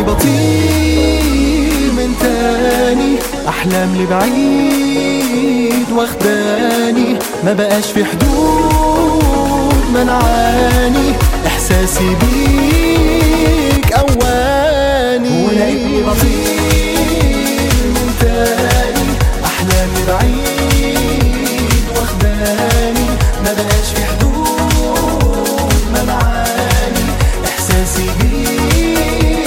بطير من تاني احلام لبعيد واخداني ما بقاش في حدود منعاني احساسي بيه